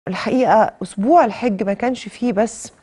الحقيقة أسبوع الحج ما كانش فيه بس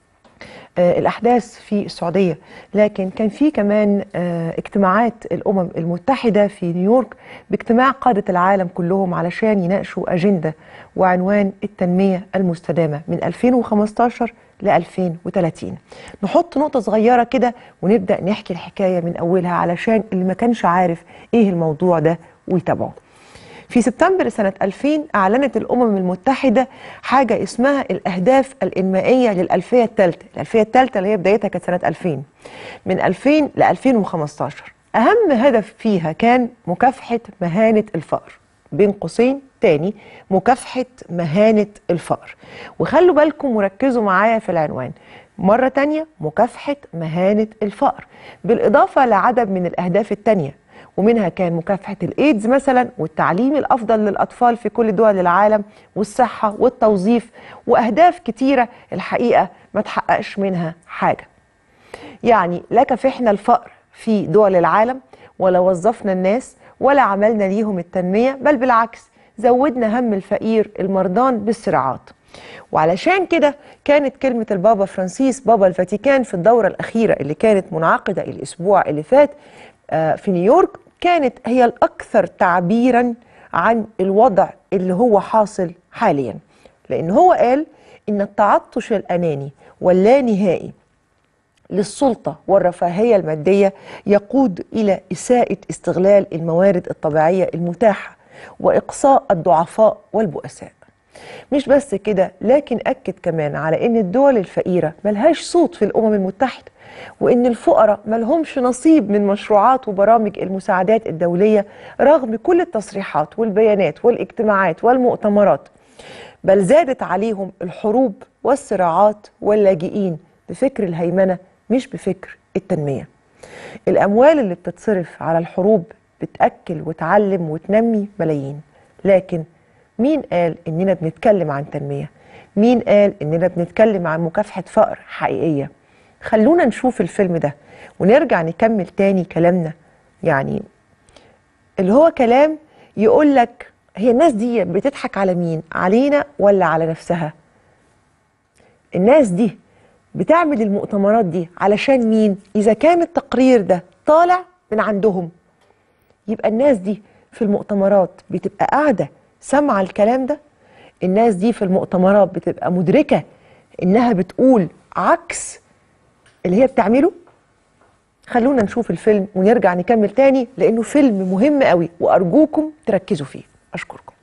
آه، الأحداث في السعودية لكن كان فيه كمان آه، اجتماعات الأمم المتحدة في نيويورك باجتماع قادة العالم كلهم علشان يناقشوا أجندة وعنوان التنمية المستدامة من 2015 ل 2030 نحط نقطة صغيرة كده ونبدأ نحكي الحكاية من أولها علشان اللي ما كانش عارف إيه الموضوع ده ويتابعه في سبتمبر سنة 2000 أعلنت الأمم المتحدة حاجة اسمها الأهداف الإنمائية للألفية الثالثة الألفية الثالثة اللي هي بدايتها كانت سنة 2000 من 2000 ل 2015 أهم هدف فيها كان مكافحة مهانة الفقر بين قوسين تاني مكافحة مهانة الفقر وخلوا بالكم وركزوا معايا في العنوان مرة تانية مكافحة مهانة الفقر بالإضافة لعدد من الأهداف التانية ومنها كان مكافحة الإيدز مثلا والتعليم الأفضل للأطفال في كل دول العالم والصحة والتوظيف وأهداف كتيرة الحقيقة ما تحققش منها حاجة يعني لا كافحنا الفقر في دول العالم ولا وظفنا الناس ولا عملنا ليهم التنمية بل بالعكس زودنا هم الفقير المرضان بالصراعات وعلشان كده كانت كلمة البابا فرانسيس بابا الفاتيكان في الدورة الأخيرة اللي كانت منعقدة الأسبوع اللي فات آه، في نيويورك كانت هي الأكثر تعبيرا عن الوضع اللي هو حاصل حاليا لأن هو قال إن التعطش الأناني واللانهائي للسلطة والرفاهية المادية يقود إلى إساءة استغلال الموارد الطبيعية المتاحة وإقصاء الضعفاء والبؤساء مش بس كده لكن أكد كمان على أن الدول الفقيرة ملهاش صوت في الأمم المتحدة وأن الفقراء ملهمش نصيب من مشروعات وبرامج المساعدات الدولية رغم كل التصريحات والبيانات والاجتماعات والمؤتمرات بل زادت عليهم الحروب والصراعات واللاجئين بفكر الهيمنة مش بفكر التنمية الأموال اللي بتتصرف على الحروب بتأكل وتعلم وتنمي ملايين لكن مين قال إننا بنتكلم عن تنمية؟ مين قال إننا بنتكلم عن مكافحة فقر حقيقية؟ خلونا نشوف الفيلم ده ونرجع نكمل تاني كلامنا يعني اللي هو كلام يقول لك هي الناس دي بتضحك على مين؟ علينا ولا على نفسها؟ الناس دي بتعمل المؤتمرات دي علشان مين؟ إذا كان التقرير ده طالع من عندهم يبقى الناس دي في المؤتمرات بتبقى قاعدة سامعة الكلام ده الناس دي في المؤتمرات بتبقى مدركة إنها بتقول عكس اللي هي بتعمله خلونا نشوف الفيلم ونرجع نكمل تاني لأنه فيلم مهم قوي وأرجوكم تركزوا فيه أشكركم